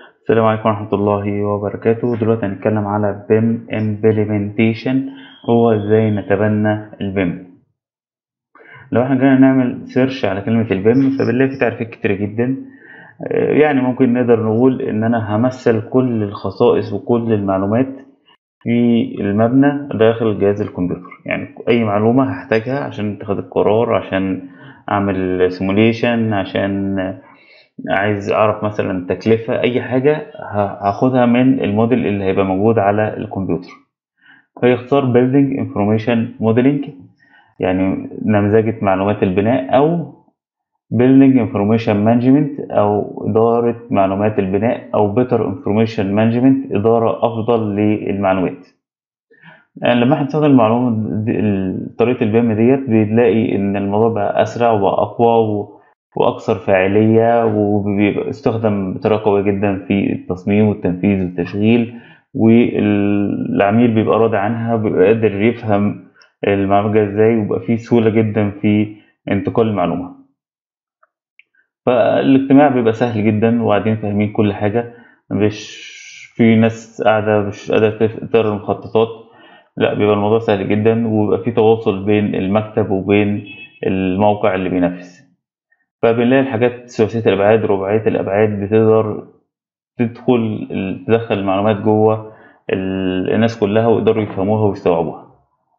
السلام عليكم ورحمة الله وبركاته دلوقتي هنتكلم على BIM implementation هو ازاي نتبنى البيم لو احنا جينا نعمل سيرش على كلمة البيم فبنلاقي في تعريفات كتيرة جدا آه، يعني ممكن نقدر نقول ان انا همثل كل الخصائص وكل المعلومات في المبنى داخل جهاز الكمبيوتر يعني اي معلومة هحتاجها عشان اتخاذ القرار عشان اعمل سيموليشن عشان عايز اعرف مثلا تكلفة اي حاجة ه- هاخدها من الموديل اللي هيبقى موجود على الكمبيوتر فيختار building information modeling يعني نمذجة معلومات البناء او building information management او ادارة معلومات البناء او better information management ادارة افضل للمعلومات يعني لما احنا نستخدم المعلومة دي ال- طريقة البيم ديت بنلاقي ان الموضوع بقى اسرع وأقوى و- واكثر فاعلية وبيستخدم بطريقة قوية جدا في التصميم والتنفيذ والتشغيل والعميل بيبقى راضي عنها وبيبقى قادر يفهم المعلومة جاية ازاي ويبقى فيه سهولة جدا في انتقال المعلومة فالاجتماع بيبقى سهل جدا وقاعدين فاهمين كل حاجة مش في ناس قاعدة مش قادرة تف- تقرا المخططات لا بيبقى الموضوع سهل جدا وبيبقى في تواصل بين المكتب وبين الموقع اللي بينافس فبنلاقي الحاجات ثلاثية الأبعاد رباعية الأبعاد بتقدر تدخل تدخل المعلومات جوه ال- الناس كلها ويقدروا يفهموها ويستوعبوها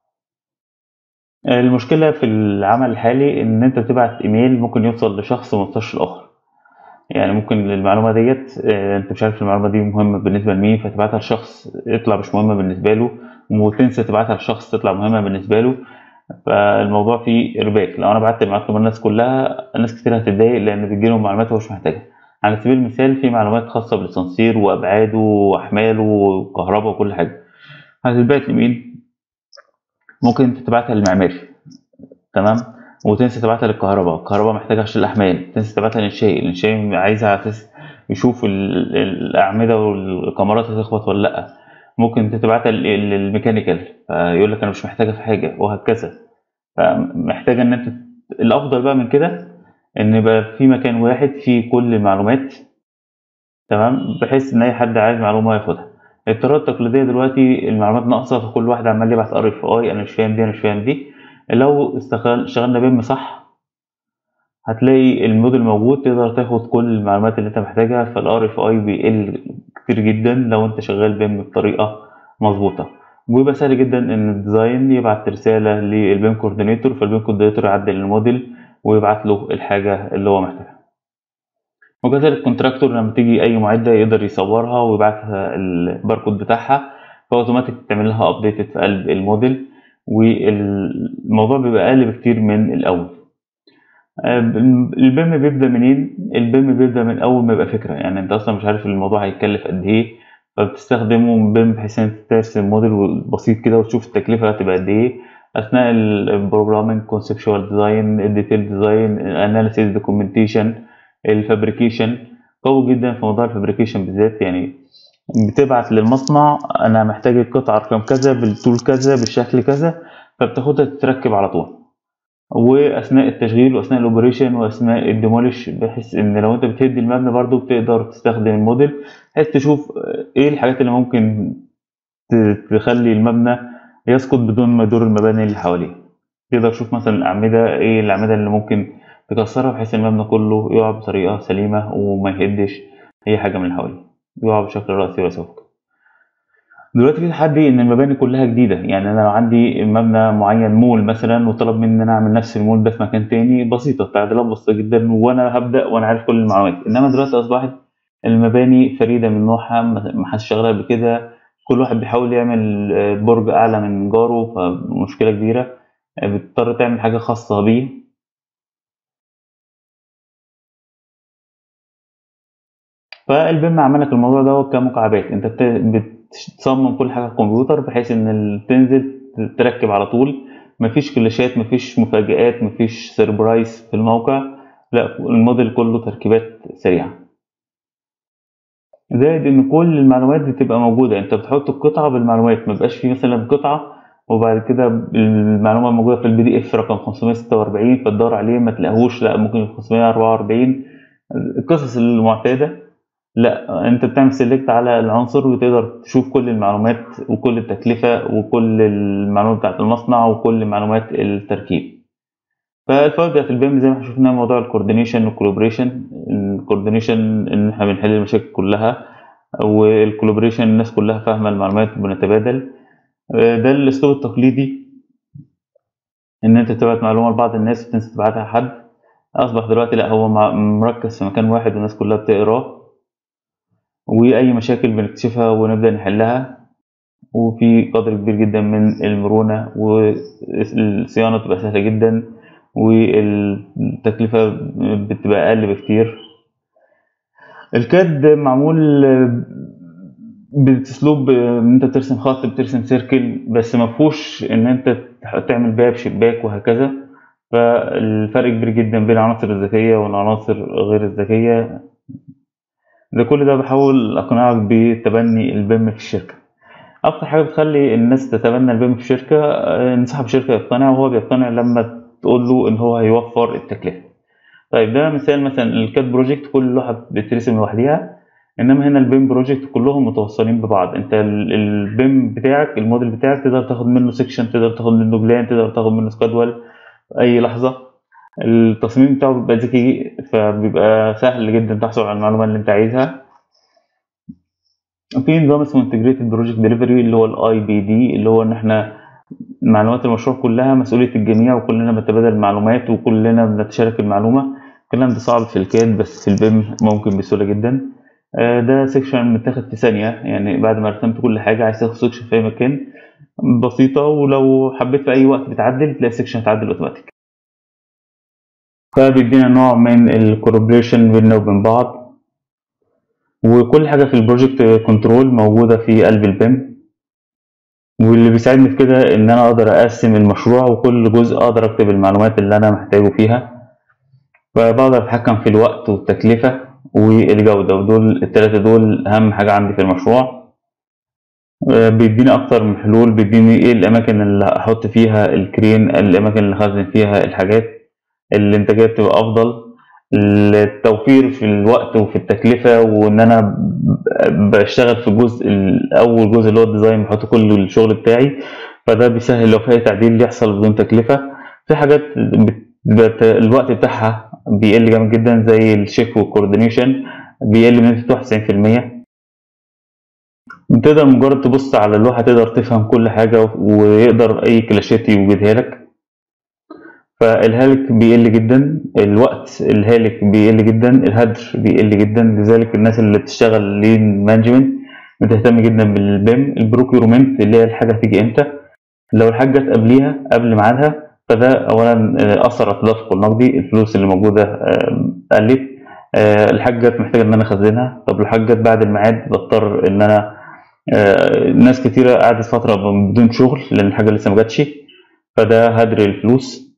المشكلة في العمل الحالي إن أنت بتبعت إيميل ممكن يوصل لشخص وميوصلش لآخر يعني ممكن المعلومة ديت آه، أنت مش عارف المعلومة دي مهمة بالنسبة لمين فتبعتها لشخص يطلع مش مهمة بالنسبة له وتنسى تبعتها لشخص تطلع مهمة بالنسبة له فالموضوع فيه إرباك لو أنا بعت المعلومات للناس كلها ناس كتير هتتضايق لأن بتجيلهم معلومات هو مش محتاجها على سبيل المثال في معلومات خاصة بالتنصير وأبعاده وأحماله وكهرباء وكل حاجة هتتبعت لمين؟ ممكن انت تبعتها للمعماري تمام وتنسى تبعتها للكهرباء الكهرباء محتاجة عشان الأحمال تنسى تبعتها للشيء الشيء عايزها على أساس يشوف ال- الأعمدة والكاميرات هتخبط ولا لأ ممكن انت تبعتها لل- للميكانيكال فيقول لك أنا مش محتاجة في حاجة وهكذا فمحتاجة إن أنت الأفضل بقى من كده إن يبقى في مكان واحد فيه كل المعلومات تمام بحيث إن أي حد عايز معلومة ياخدها الطريقة التقليدية دلوقتي المعلومات ناقصة فكل واحد عمال يبعت ار اف اي انا مش فاهم دي انا مش فاهم دي لو استغل اشتغلنا بيم صح هتلاقي الموديل موجود تقدر تاخد كل المعلومات اللي انت محتاجها فالار اف اي بيقل كتير جدا لو انت شغال بيم بطريقة مظبوطة ويبقى سهل جدا ان الديزاين يبعت رسالة للبيم كوردينيتور فالبيم كوردينيتور يعدل الموديل ويبعت له الحاجة اللي هو محتاجها وكذلك الكونتراكتور لما تيجي اي معده يقدر يصورها ويبعتها الباركود بتاعها فاوتوماتيك تعمل لها ابديت في قلب الموديل والموضوع بيبقى اقل بكتير من الاول آه، البيم بيبدا منين البيم بيبدا من اول ما يبقى فكره يعني انت اصلا مش عارف الموضوع هيكلف قد ايه فبتستخدمه من بيم بحيث ان انت ترسم موديل بسيط كده وتشوف التكلفه هتبقى قد ايه اثناء البروجرامينج كونسبشوال ديزاين الديتيل ديزاين الاناليسيس دوكيومنتيشن الفابريكيشن قوي جدا في موضوع الفابريكيشن بالذات يعني بتبعت للمصنع انا محتاج القطعه رقم كذا بالطول كذا بالشكل كذا فبتاخدها تتركب على طول واثناء التشغيل واثناء الاوبريشن واثناء الديموليش بحيث ان لو انت بتهدي المبنى برضو بتقدر تستخدم الموديل بحيث تشوف ايه الحاجات اللي ممكن ت- تخلي المبنى يسقط بدون ما يضر المباني اللي حواليه تقدر تشوف مثلا الأعمدة ايه الأعمدة اللي ممكن تكسرها بحيث المبنى كله يقع بطريقة سليمة وما يهدش أي حاجة من اللي حواليه يقع بشكل رأسي ولا أفقي دلوقتي في تحدي ان المباني كلها جديده يعني انا لو عندي مبنى معين مول مثلا وطلب مني ان انا اعمل نفس المول ده في مكان تاني بسيطه تعديلات بسيطه جدا وانا هبدا وانا عارف كل المعلومات انما دلوقتي اصبحت المباني فريده من نوعها ما ما حدش شغالها قبل كده كل واحد بيحاول يعمل آه، برج اعلى من جاره فمشكله كبيره آه، بتضطر تعمل حاجه خاصه بيه فالبيم عمل لك الموضوع ده كمكعبات انت بت- بتصمم كل حاجه على الكمبيوتر بحيث ان ال- تنزل تركب على طول مفيش كلاشات مفيش مفاجآت مفيش سيربرايز في الموقع لا الموديل كله تركيبات سريعه زائد ان كل المعلومات دي تبقى موجوده انت بتحط القطعه بالمعلومات ما يبقاش في مثلا قطعه وبعد كده المعلومه موجوده في البي دي اف رقم 546 فتدور عليه ما تلاقيهوش لا ممكن 544 القصص المعتاده لا انت بتعمل سيلكت على العنصر وتقدر تشوف كل المعلومات وكل التكلفة وكل المعلومات بتاعت المصنع وكل معلومات التركيب فالفوائد بتاعت البيم زي ما احنا شفنا موضوع الكوردينيشن والكولابريشن الكوردينيشن ان احنا بنحل المشاكل كلها والكولابريشن الناس كلها فاهمة المعلومات وبنتبادل ده الاسلوب التقليدي ان انت تبعت معلومة لبعض الناس وتنسى تبعتها لحد اصبح دلوقتي لا هو مركز في مكان واحد والناس كلها بتقراه واي مشاكل بنكتشفها ونبدا نحلها وفي قدر كبير جدا من المرونه والصيانه تبقى سهله جدا والتكلفه بتبقى اقل بكتير الكاد معمول باسلوب ان انت بترسم خط بترسم سيركل بس ما فيهوش ان انت تعمل باب شباك وهكذا فالفرق كبير جدا بين العناصر الذكيه والعناصر غير الذكيه ده كل ده بحاول اقنعك بتبني البيم في الشركه اكتر حاجه بتخلي الناس تتبنى البيم في الشركه ان صاحب الشركه يقتنع وهو بيقتنع لما تقول له ان هو هيوفر التكلفه طيب ده مثال مثلا الكاد بروجكت كل لوحه بترسم لوحديها انما هنا البيم بروجكت كلهم متوصلين ببعض انت البيم بتاعك الموديل بتاعك تقدر تاخد منه سيكشن تقدر تاخد منه بلان تقدر تاخد منه سكادول اي لحظه التصميم بتاعه بيبقى ذكي فبيبقى سهل جدا تحصل على المعلومه اللي انت عايزها في نظام اسمه انتجريتد بروجكت ديليفري اللي هو الاي بي دي اللي هو ان احنا معلومات المشروع كلها مسؤوليه الجميع وكلنا بنتبادل المعلومات وكلنا بنتشارك المعلومه الكلام ده صعب في الكاد بس في البيم ممكن بسهوله جدا ده سيكشن متاخد في ثانيه يعني بعد ما رسمت كل حاجه عايز تاخد سيكشن في اي مكان بسيطه ولو حبيت في اي وقت بتعدل تلاقي السيكشن اتعدل اوتوماتيك فبيدينا نوع من الكوربريشن بيننا وبين بعض وكل حاجة في البروجكت كنترول موجودة في قلب البيم واللي بيساعدني في كده ان انا اقدر اقسم المشروع وكل جزء اقدر اكتب المعلومات اللي انا محتاجه فيها فبقدر اتحكم في الوقت والتكلفة والجودة ودول التلاتة دول اهم حاجة عندي في المشروع بيديني اكتر من حلول بيديني ايه الاماكن اللي احط فيها الكرين الاماكن اللي اخزن فيها الحاجات الانتاجيه بتبقى افضل التوفير في الوقت وفي التكلفه وان انا بشتغل في الجزء اول جزء اللي هو الديزاين بحط كل الشغل بتاعي فده بيسهل لو في اي تعديل يحصل بدون تكلفه في حاجات بت... الوقت بتاعها بيقل جامد جدا زي الشيك والكوردينيشن بيقل بنسبه 91% تقدر مجرد تبص على اللوحه تقدر تفهم كل حاجه ويقدر اي كلاشات يوجدها لك فالهالك بيقل جدا الوقت الهالك بيقل جدا الهدر بيقل جدا لذلك الناس اللي بتشتغل لين مانجمنت بتهتم جدا بالبيم البروكيومنت اللي هي الحاجه هتيجي امتى لو الحاجه جت قبليها قبل ميعادها فده اولا اثر على التدفق النقدي الفلوس اللي موجوده قلت الحاجه جت محتاجه ان انا اخزنها طب لو الحاجه جت بعد الميعاد بضطر ان انا ناس كتيره قعدت فتره بدون شغل لان الحاجه لسه ما جاتش فده هدر الفلوس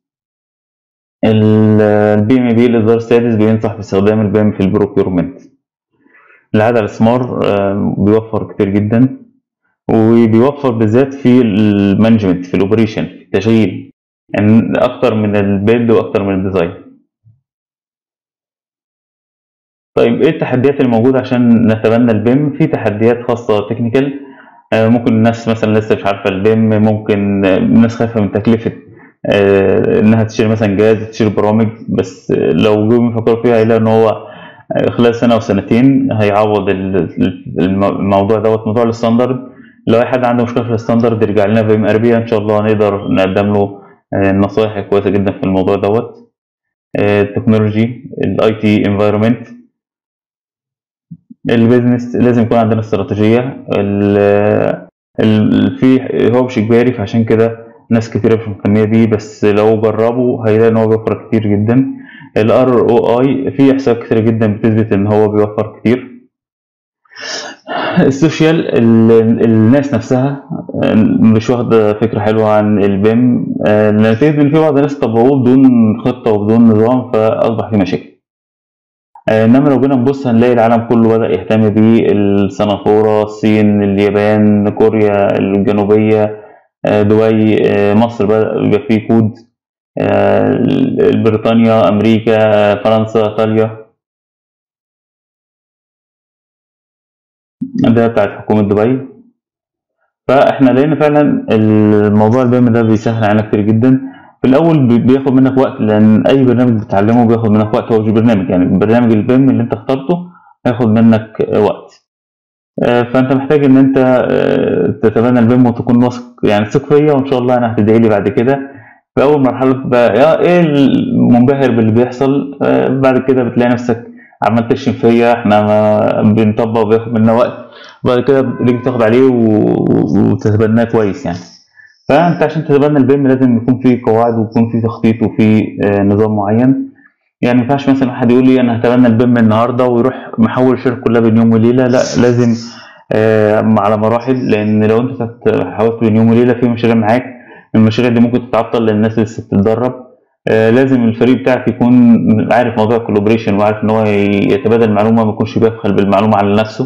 البي ام بي الاصدار السادس بينصح باستخدام البيم في البروكيورمنت العادة الاسمار بيوفر كتير جدا وبيوفر بالذات في المانجمنت في الاوبريشن في التشغيل يعني اكتر من البيلد واكتر من الديزاين طيب ايه التحديات الموجودة عشان نتبنى البيم في تحديات خاصة تكنيكال ممكن الناس مثلا لسه مش عارفة البيم ممكن الناس خايفة من تكلفة انها تشتري مثلا جهاز تشتري برامج بس لو جم يفكروا فيها هيلاقوا ان هو خلال سنه او سنتين هيعوض الموضوع دوت موضوع الستاندرد لو اي حد عنده مشكله في الستاندرد يرجع لنا في ام اربيا ان شاء الله نقدر نقدم له نصائح كويسه جدا في الموضوع دوت التكنولوجي الاي تي انفايرمنت البيزنس لازم يكون عندنا استراتيجيه في هو مش اجباري فعشان كده ناس كتيرة مش مهتمية بيه بس لو جربوا هيلاقي إن هو بيوفر كتير جدا ال ROI في إحصائيات كتيرة جدا بتثبت إن هو بيوفر كتير السوشيال الناس نفسها مش واخدة فكرة حلوة عن البيم نتيجة إن في بعض الناس طبقوه بدون خطة وبدون نظام فأصبح في مشاكل انما لو جينا نبص هنلاقي العالم كله بدا يهتم بيه السنغافوره الصين اليابان كوريا الجنوبيه دبي مصر بدا يبقى فيه كود بريطانيا امريكا فرنسا ايطاليا ده بتاعت حكومة دبي فاحنا لقينا فعلا الموضوع البيم ده بيسهل علينا كتير جدا في الاول بي- بياخد منك وقت لان اي برنامج بتتعلمه بياخد منك وقت هو مش برنامج يعني برنامج البيم اللي انت اخترته هياخد منك وقت آه، فانت محتاج ان انت آه، تتبنى البيم وتكون واثق يعني ثق فيا وان شاء الله انا هتدعي لي بعد كده في اول مرحله بقى يا ايه المنبهر باللي بيحصل آه، بعد كده بتلاقي نفسك عمال تشتم فيا احنا ما بنطبق وبياخد منا وقت وبعد كده رجلك تاخد عليه و- و- وتتبناه كويس يعني فانت عشان تتبنى البيم لازم يكون في قواعد ويكون في تخطيط وفي آه، نظام معين يعني ما ينفعش مثلا حد يقول لي انا هتبنى البيم النهارده ويروح محول الشركه كلها بين يوم وليله لا لازم آه، على مراحل لان لو انت فت- حاولت بين يوم وليله في مشاريع معاك المشاريع دي ممكن تتعطل لان الناس لسه بتتدرب آه، لازم الفريق بتاعك يكون عارف موضوع الكولابريشن وعارف ان هو يتبادل المعلومه ما يكونش بيبخل بالمعلومه على نفسه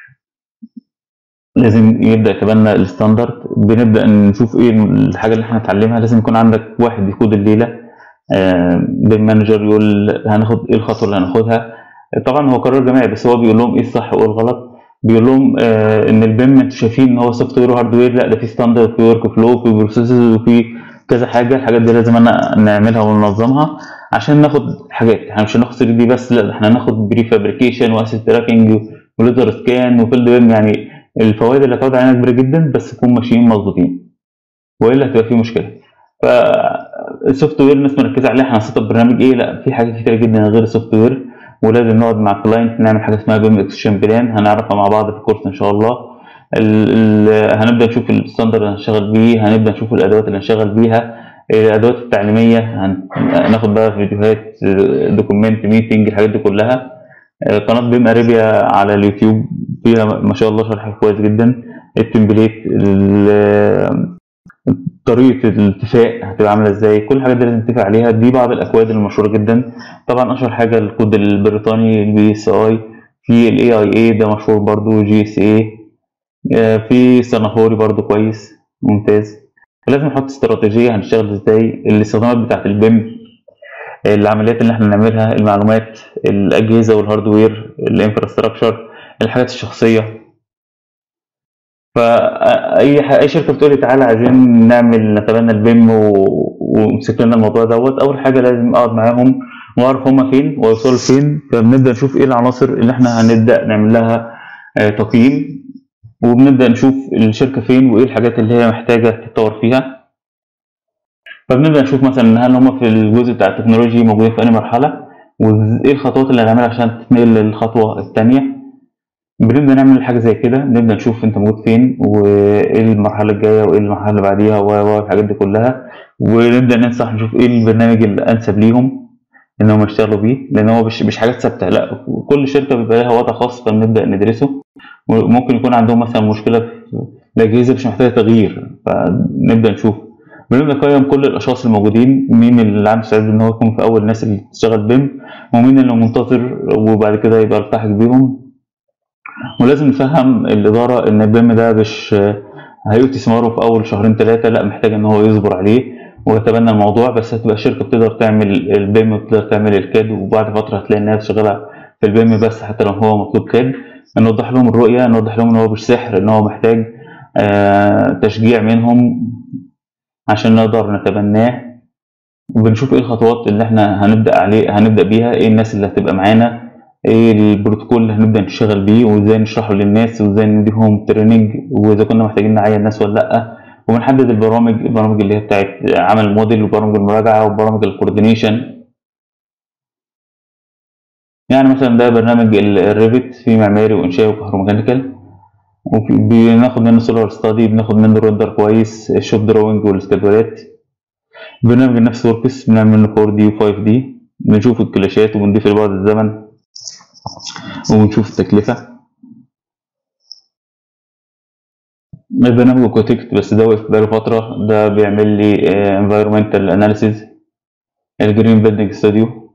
لازم يبدا يتبنى الستاندرد بنبدا نشوف ايه الحاجه اللي احنا نتعلمها لازم يكون عندك واحد يقود الليله بيم مانجر يقول هناخد ايه الخطوه اللي هناخدها طبعا هو قرار جماعي بس هو بيقول لهم ايه الصح وايه الغلط بيقول لهم آه ان البيم انتوا شايفين ان هو سوفت وير وهارد لا ده في ستاندرد في ورك فلو وفي بروسيسز وفي كذا حاجه الحاجات دي لازم انا نعملها وننظمها عشان ناخد حاجات احنا مش هناخد 3 دي بس لا ده احنا هناخد بري فابريكيشن واسيت تراكنج وليزر سكان وفيلد بيم يعني الفوائد اللي هتقعد علينا كبيره جدا بس نكون ماشيين مظبوطين والا هتبقى في مشكله فالسوفت وير الناس مركزه عليه احنا هنسطب برنامج ايه لا في حاجات كتيره جدا غير السوفت وير ولازم نقعد مع كلاينت نعمل حاجه اسمها بيم اكسشن بلان هنعرفها مع بعض في الكورس ان شاء الله ال ال هنبدا نشوف الستاندرد اللي هنشتغل بيه هنبدا نشوف الادوات اللي هنشتغل بيها الادوات التعليميه هناخد بقى فيديوهات دوكيمنت ميتنج الحاجات دي كلها قناه بيم اريبيا على اليوتيوب فيها ما شاء الله شرح كويس جدا التمبليت طريقه الاتفاق هتبقى عامله ازاي كل الحاجات دي لازم نتفق عليها دي بعض الاكواد المشهوره جدا طبعا اشهر حاجه الكود البريطاني البي اس اي في الاي اي اي ده مشهور برضو جي اس اي في سنافوري برضو كويس ممتاز فلازم نحط استراتيجيه هنشتغل ازاي الاستخدامات بتاعت البيم العمليات اللي احنا نعملها المعلومات الاجهزه والهاردوير الانفراستراكشر الحاجات الشخصيه فاي اي شركه بتقول لي تعالى عايزين نعمل نتبنى البيم ومسك لنا الموضوع دوت اول حاجه لازم اقعد معاهم واعرف هم فين ويوصلوا فين فبنبدا نشوف ايه العناصر اللي احنا هنبدا نعمل لها تقييم وبنبدا نشوف الشركه فين وايه الحاجات اللي هي محتاجه تتطور فيها فبنبدا نشوف مثلا هل هم في الجزء بتاع التكنولوجي موجودين في اي مرحله وايه الخطوات اللي هنعملها عشان تتنقل للخطوه الثانيه بنبدا نعمل حاجه زي كده نبدا نشوف انت موجود فين وايه المرحله الجايه وايه المرحله اللي بعديها والحاجات دي كلها ونبدا ننصح نشوف ايه البرنامج الانسب ليهم ان هم يشتغلوا بيه لان هو مش مش حاجات ثابته لا كل شركه بيبقى لها وضع خاص فبنبدا ندرسه وممكن يكون عندهم مثلا مشكله في الاجهزه مش محتاجه تغيير فنبدا نشوف بنبدا نقيم كل الاشخاص الموجودين مين اللي عنده استعداد ان هو يكون في اول الناس اللي تشتغل بيم ومين اللي منتظر وبعد كده يبقى التحق بيهم ولازم نفهم الاداره ان البيم ده مش هيؤتي ثماره في اول شهرين ثلاثه لا محتاج ان هو يصبر عليه ويتبنى الموضوع بس هتبقى شركه بتقدر تعمل البيم وتقدر تعمل الكاد وبعد فتره هتلاقي انها شغاله في البيم بس حتى لو هو مطلوب كاد نوضح لهم الرؤيه نوضح لهم ان هو مش سحر ان هو محتاج آه تشجيع منهم عشان نقدر نتبناه وبنشوف ايه الخطوات اللي احنا هنبدا عليه هنبدا بيها ايه الناس اللي هتبقى معانا ايه البروتوكول اللي هنبدا نشتغل بيه وازاي نشرحه للناس وازاي نديهم تريننج واذا كنا محتاجين نعين ناس ولا لا وبنحدد البرامج البرامج اللي هي بتاعت عمل الموديل وبرامج المراجعه وبرامج الكوردينيشن يعني مثلا ده برنامج الريفت في معماري وانشائي وكهروميكانيكال وبناخد منه سولار ستادي بناخد منه رندر كويس الشوب دروينج والسكادولات برنامج النفس وركس بنعمل منه 4 دي و 5 دي بنشوف الكلاشات وبنضيف لبعض الزمن وبنشوف التكلفة البرنامج كوتكت بس ده وقف بقاله فترة ده بيعمل لي environmental analysis الجرين بيلدينج ستوديو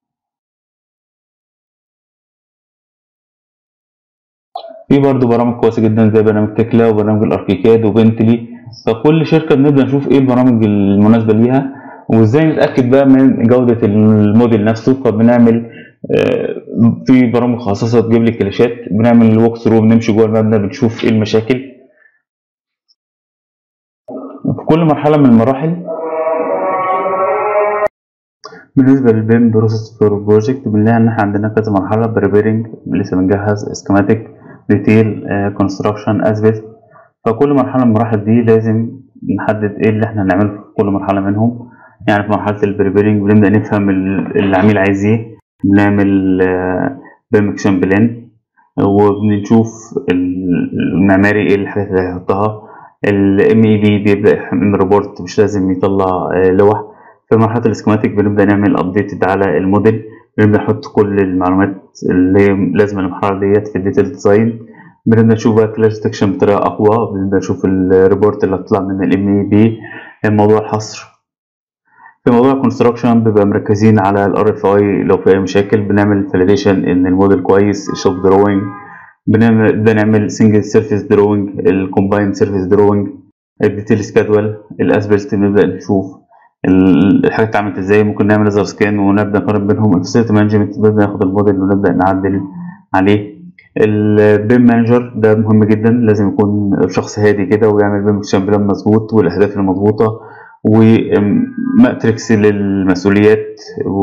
في برضه برامج كويسة جدا زي برنامج تكلا وبرنامج الاركيكاد وبنتلي فكل شركة بنبدأ نشوف ايه البرامج المناسبة ليها وازاي نتأكد بقى من جودة الموديل نفسه فبنعمل آه، في برامج مخصصه تجيب لي كلاشات بنعمل ووك ثرو بنمشي جوه المبنى بنشوف ايه المشاكل في كل مرحله من المراحل بالنسبه للبيم بروسيس فور بروجكت بنلاقي ان احنا عندنا كذا مرحله بريبيرنج لسه بنجهز اسكيماتيك ديتيل كونستراكشن اسبيت فكل مرحله من المراحل دي لازم نحدد ايه اللي احنا هنعمله في كل مرحله منهم يعني في مرحله البريبيرنج بنبدا نفهم ال- العميل عايز ايه بنعمل بيم اكشن بلان وبنشوف ال- المعماري ايه الحاجات اللي هيحطها الام اي بي بيبدا يعمل ريبورت مش لازم يطلع آه، لوح في مرحله الاسكيماتيك بنبدا نعمل ابديتد على الموديل بنبدا نحط كل المعلومات اللي هي لازمه للمرحله ديت في الديتيل ديزاين بنبدا نشوف بقى كلاش ديتكشن بطريقه اقوى بنبدا نشوف الريبورت اللي هتطلع من الام اي بي موضوع الحصر في موضوع الكونستراكشن بيبقى مركزين على الار اف اي لو في اي مشاكل بنعمل فاليديشن ان الموديل كويس الشوب دروينج بنبدا نعمل سنجل سيرفيس دروينج الكومبايند سيرفيس دروينج الديتيل سكادول الاسبلت بنبدا نشوف ال- الحاجه اتعملت ازاي ممكن نعمل ليزر سكان ونبدا نقارن بينهم الفاسيلتي مانجمنت بنبدا ناخد الموديل ونبدا نعدل عليه البيم مانجر ده مهم جدا لازم يكون شخص هادي كده ويعمل بيم اكشن بلان مظبوط والاهداف المظبوطه وماتريكس للمسؤوليات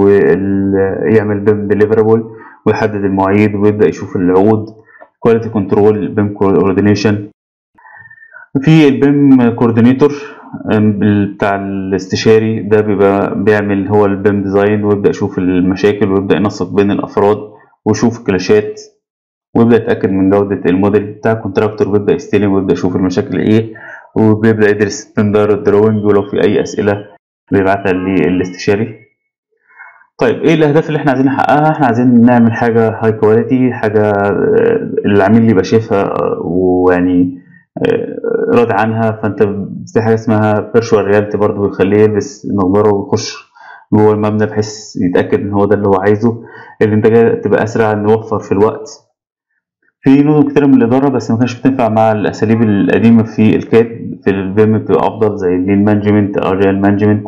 ويعمل بيم ديليفرابل ويحدد المواعيد ويبدا يشوف العقود كواليتي كنترول بيم كوردينيشن في البيم كوردينيتور بتاع الاستشاري ده بيبقى بيعمل هو البيم ديزاين ويبدا يشوف المشاكل ويبدا ينسق بين الافراد ويشوف الكلاشات ويبدا يتاكد من جوده الموديل بتاع الكونتراكتور ويبدا يستلم ويبدا يشوف المشاكل ايه وبيبدا يدرس ستاندر دروينج ولو في اي اسئله بيبعتها للاستشاري طيب ايه الاهداف اللي احنا عايزين نحققها احنا عايزين نعمل حاجه هاي كواليتي حاجه آه، العميل يبقى شايفها آه، ويعني آه، راضي عنها فانت في حاجه اسمها فيرشوال رياليتي برضه بيخليه يلبس نظاره ويخش جوه المبنى بحيث يتاكد ان هو ده اللي هو عايزه الانتاجيه تبقى اسرع نوفر في الوقت في نظم كتير من الإدارة بس ما كانش بتنفع مع الأساليب القديمة في الكاد في البيم بتبقى أفضل زي اللين مانجمنت أو ريال مانجمنت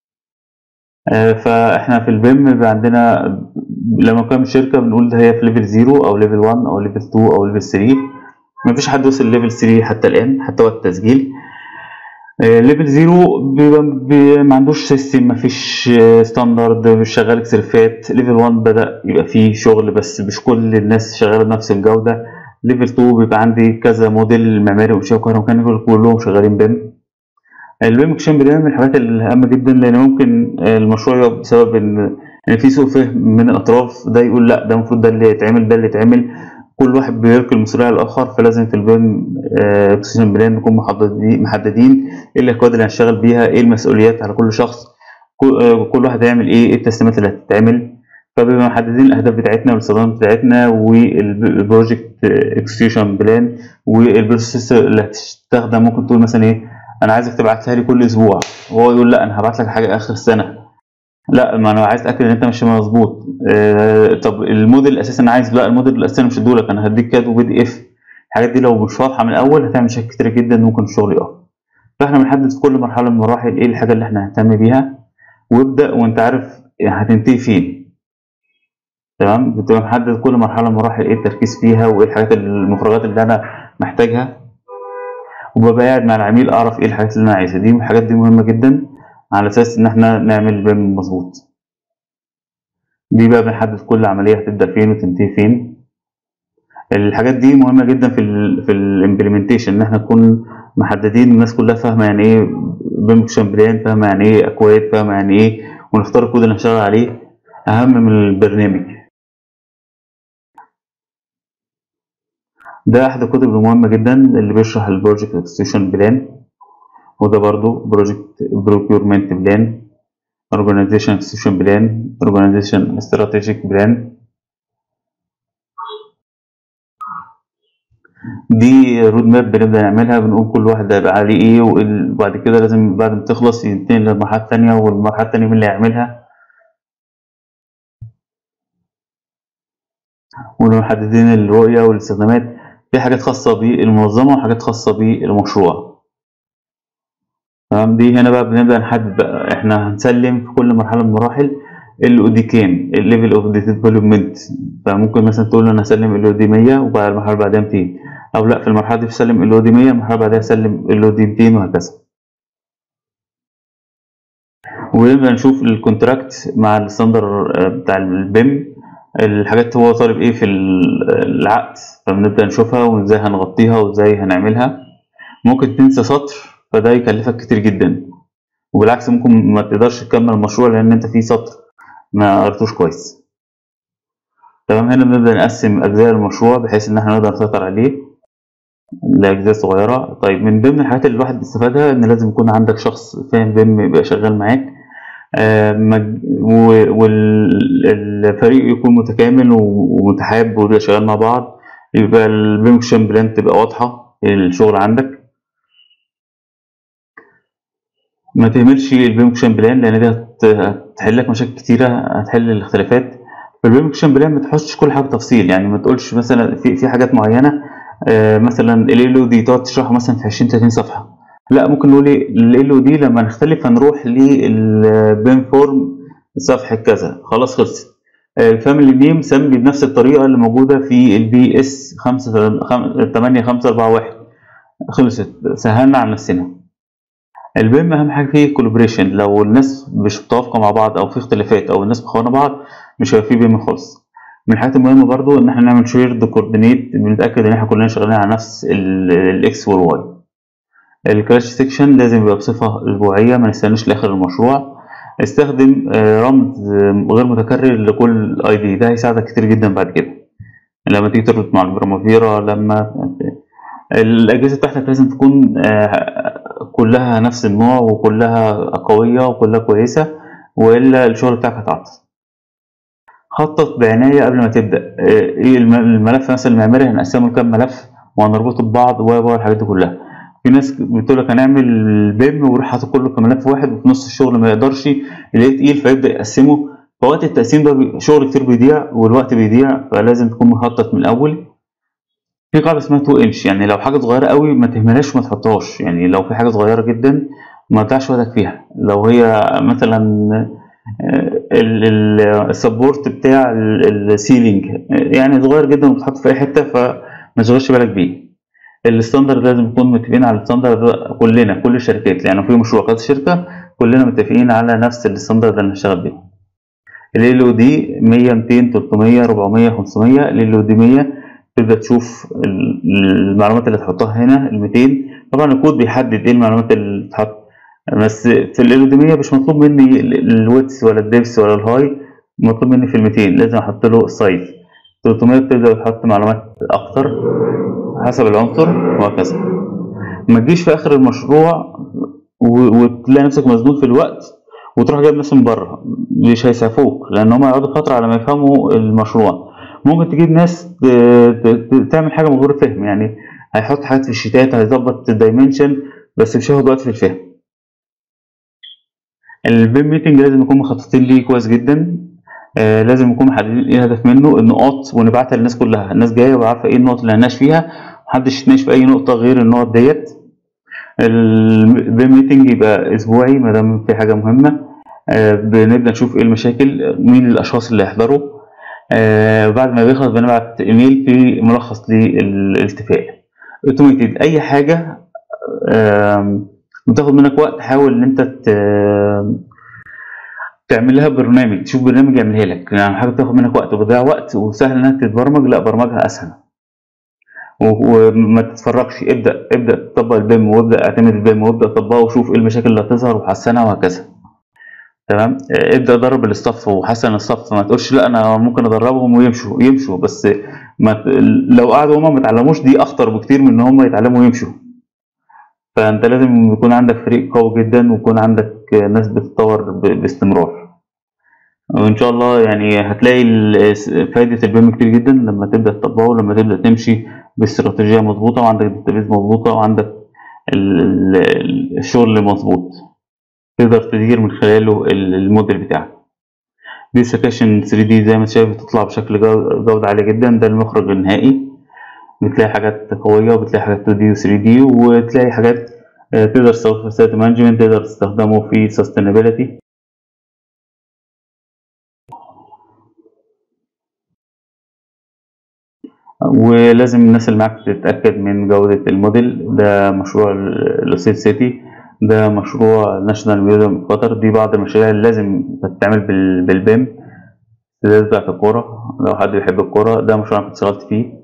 فإحنا في البيم بيبقى عندنا لما كان شركة بنقول ده هي في ليفل 0 أو ليفل 1 أو ليفل 2 أو ليفل 3 مفيش حد وصل ليفل 3 حتى الآن حتى وقت التسجيل ليفل 0 بيبقى بي- ما عندوش سيستم مفيش ستاندرد مش شغال اكسرفات ليفل 1 بدأ يبقى فيه شغل بس مش كل الناس شغاله بنفس الجوده ليفل 2 بيبقى عندي كذا موديل معماري وانشاء وكهرباء كلهم شغالين بيم البيم اكشن بيعمل من الحاجات الهامه جدا لان ممكن المشروع يقف بسبب ان ان في سوء فهم من الاطراف ده يقول لا ده المفروض ده اللي يتعمل ده اللي يتعمل كل واحد بيركن المسؤوليه على الاخر فلازم في البيم اكشن بلان نكون محددين محددين ايه الاكواد اللي هنشتغل بيها ايه المسؤوليات على كل شخص كل آه، كل واحد هيعمل ايه ايه التسليمات اللي هتتعمل فبيبقى محددين الاهداف بتاعتنا والاستخدامات بتاعتنا والبروجكت اكسكيوشن بلان والبروسيس اللي هتستخدم ممكن تقول مثلا ايه انا عايزك تبعتها لي كل اسبوع وهو يقول لا انا هبعت لك حاجه اخر السنه لا ما انا عايز اتاكد ان انت ماشي مظبوط آه طب الموديل الاساسي انا عايز لا الموديل الاساسي انا مش هديهولك انا هديك كاد وبي دي اف الحاجات دي لو مش واضحه من الاول هتعمل مشاكل كتير جدا ممكن الشغل يقف فاحنا بنحدد في كل مرحله من المراحل ايه الحاجه اللي احنا هنهتم بيها وابدا وانت عارف هتنتهي فين تمام بتبقى محدد كل مرحله من المراحل ايه التركيز فيها وايه الحاجات المفرغات اللي انا محتاجها وببقى قاعد مع العميل اعرف ايه الحاجات اللي انا عايزها دي الحاجات دي مهمه جدا على اساس ان احنا نعمل بيم مظبوط دي بقى بنحدد كل عمليه هتبدا فين وتنتهي فين الحاجات دي مهمه جدا في ال في الامبلمنتيشن ان احنا نكون محددين الناس كلها فاهمه يعني ايه بيم اكشن بلان فاهمه يعني ايه اكواد فاهمه يعني ايه ونختار الكود اللي هنشتغل عليه اهم من البرنامج ده احد الكتب المهمه جدا اللي بيشرح البروجكت اكستيوشن بلان وده برضو بروجكت بروكيورمنت بلان اورجانيزيشن اكستيوشن بلان اورجانيزيشن استراتيجيك بلان دي رود ماب بنبدا نعملها بنقول كل واحد هيبقى عليه ايه وبعد كده لازم بعد ما تخلص ينتقل للمرحله الثانيه والمرحله الثانيه مين اللي هيعملها ومحددين الرؤيه والاستخدامات في حاجات خاصه بالمنظمه وحاجات خاصه بالمشروع تمام دي هنا بقى بنبدا نحدد بقى احنا هنسلم في كل مرحله من المراحل ال او دي كام الليفل اوف ديفلوبمنت فممكن مثلا تقول له انا هسلم ال او دي 100 وبعد المرحله اللي بعدها 200 او لا في المرحله دي بسلم ال او دي 100 المرحله اللي بعدها اسلم ال او دي 200 وهكذا ونبدا نشوف الكونتراكت مع الستاندر بتاع البيم الحاجات هو طالب ايه في العقد فبنبدا نشوفها وازاي هنغطيها وازاي هنعملها ممكن تنسى سطر فده يكلفك كتير جدا وبالعكس ممكن ما تقدرش تكمل المشروع لان انت في سطر ما قريتوش كويس تمام هنا بنبدا نقسم اجزاء المشروع بحيث ان احنا نقدر نسيطر عليه لاجزاء صغيره طيب من ضمن الحاجات اللي الواحد بيستفادها ان لازم يكون عندك شخص فاهم بيم يبقى شغال معاك والفريق يكون متكامل ومتحاب ويبقى شغال مع بعض يبقى البيمكشن بلان تبقى واضحة الشغل عندك ما تهملش البيمكشن بلان لان دي هتحل لك مشاكل كتيرة هتحل الاختلافات في البيمكشن بلان ما تحطش كل حاجة تفصيل يعني ما تقولش مثلا في في حاجات معينة مثلا ال او دي تقعد تشرحها مثلا في 20 30 صفحة لا ممكن نقول ال او دي لما نختلف هنروح للبين فورم صفحة كذا خلاص خلصت الفاميلي نيم سمي بنفس الطريقة اللي موجودة في البي اس 8541 خلصت سهلنا على نفسنا البيم اهم حاجة فيه كولابريشن لو الناس مش متوافقة مع بعض او في اختلافات او الناس مخونة بعض مش هيبقى فيه بيم خالص من الحاجات المهمة برضو ان احنا نعمل شيرد كوردينيت بنتأكد ان احنا كلنا شغالين على نفس الاكس والواي الكراش سيكشن لازم يبقى بصفة أسبوعية ما نستناش لآخر المشروع استخدم رمز غير متكرر لكل اي دي ده هيساعدك كتير جدا بعد كده لما تيجي تربط مع البرامافيرا لما الأجهزة بتاعتك لازم تكون كلها نفس النوع وكلها قوية وكلها كويسة وإلا الشغل بتاعك هيتعطل خطط بعناية قبل ما تبدأ ايه الملف مثلا المعماري هنقسمه لكام ملف وهنربطه ببعض والحاجات دي كلها في ناس بتقول لك هنعمل بيم ويروح حاطط كله في ملف واحد وفي نص الشغل ما يقدرش يلاقيه تقيل فيبدا يقسمه فوقت التقسيم ده شغل كتير بيضيع والوقت بيضيع فلازم تكون مخطط من الاول في قاعده اسمها 2 انش يعني لو حاجه صغيره قوي ما تهملهاش وما تحطهاش يعني لو في حاجه صغيره جدا ما تضيعش وقتك فيها لو هي مثلا السبورت بتاع السيلينج يعني صغير جدا وتحط في اي حته فما تشغلش بالك بيه الستاندرد لازم نكون متفقين على الستاندرد كلنا كل الشركات لان في مشروع كذا شركه كلنا متفقين على نفس الستاندرد اللي هنشتغل بيه ال او دي 100 200 300 400 500 ال او دي 100 تبدا تشوف المعلومات اللي تحطها هنا ال 200 طبعا الكود بيحدد ايه المعلومات اللي تتحط بس في ال او دي 100 مش مطلوب مني الويتس ولا الديبس ولا الهاي مطلوب مني في ال 200 لازم احط له السايز 300 بتبدا تحط معلومات اكتر حسب العنصر وهكذا ما تجيش في اخر المشروع وتلاقي نفسك مزنوق في الوقت وتروح جايب ناس من بره مش هيسعفوك لان هم هيقعدوا فتره على ما يفهموا المشروع ممكن تجيب ناس تعمل حاجه من غير فهم يعني هيحط حاجات في الشتات هيظبط الدايمنشن بس مش هياخد وقت في الفهم البيم ميتنج لازم نكون مخططين ليه كويس جدا آه لازم نكون محددين ايه الهدف منه النقاط ونبعتها للناس كلها الناس جايه وعارفه ايه النقط اللي هنناقش فيها محدش يتناقش في اي نقطه غير النقط ديت البيم ميتنج يبقى اسبوعي ما دام في حاجه مهمه آه بنبدا نشوف ايه المشاكل مين الاشخاص اللي هيحضروا آه بعد ما بيخلص بنبعت ايميل في ملخص للاتفاق اوتوميتد اي حاجه بتاخد منك وقت حاول ان انت تعمل لها برنامج تشوف برنامج يعملها لك يعني حاجه بتاخد منك وقت وبتضيع وقت وسهل انها تتبرمج لا برمجها اسهل وما تتفرجش ابدا ابدا تطبق البيم وابدا اعتمد البيم وابدا طبقه وشوف ايه المشاكل اللي هتظهر وحسنها وهكذا تمام ابدا درب الاستاف وحسن الصف ما تقولش لا انا ممكن ادربهم ويمشوا يمشوا بس ما ت... لو قعدوا هم ما اتعلموش دي اخطر بكتير من ان هم يتعلموا ويمشوا فانت لازم يكون عندك فريق قوي جدا ويكون عندك ناس بتتطور باستمرار وان شاء الله يعني هتلاقي فايدة البيم كتير جدا لما تبدأ تطبقه ولما تبدأ تمشي باستراتيجية مظبوطة وعندك داتابيز مظبوطة وعندك الشغل مظبوط تقدر تدير من خلاله الموديل بتاعك دي سكاشن 3 دي زي ما انت شايف بتطلع بشكل جودة عالية جدا ده المخرج النهائي بتلاقي حاجات قوية وبتلاقي حاجات 2 دي و 3 دي وتلاقي حاجات تقدر تستخدمه في سيت مانجمنت تقدر تستخدمه في sustainability ولازم الناس اللي معاك تتأكد من جودة الموديل ده مشروع لوسيل سيتي ده مشروع ناشونال ميوزيوم في قطر دي بعض المشاريع اللي لازم تتعمل بال- بالبيم السداد بتاعت الكورة لو حد بيحب الكورة ده مشروع أنا كنت اشتغلت فيه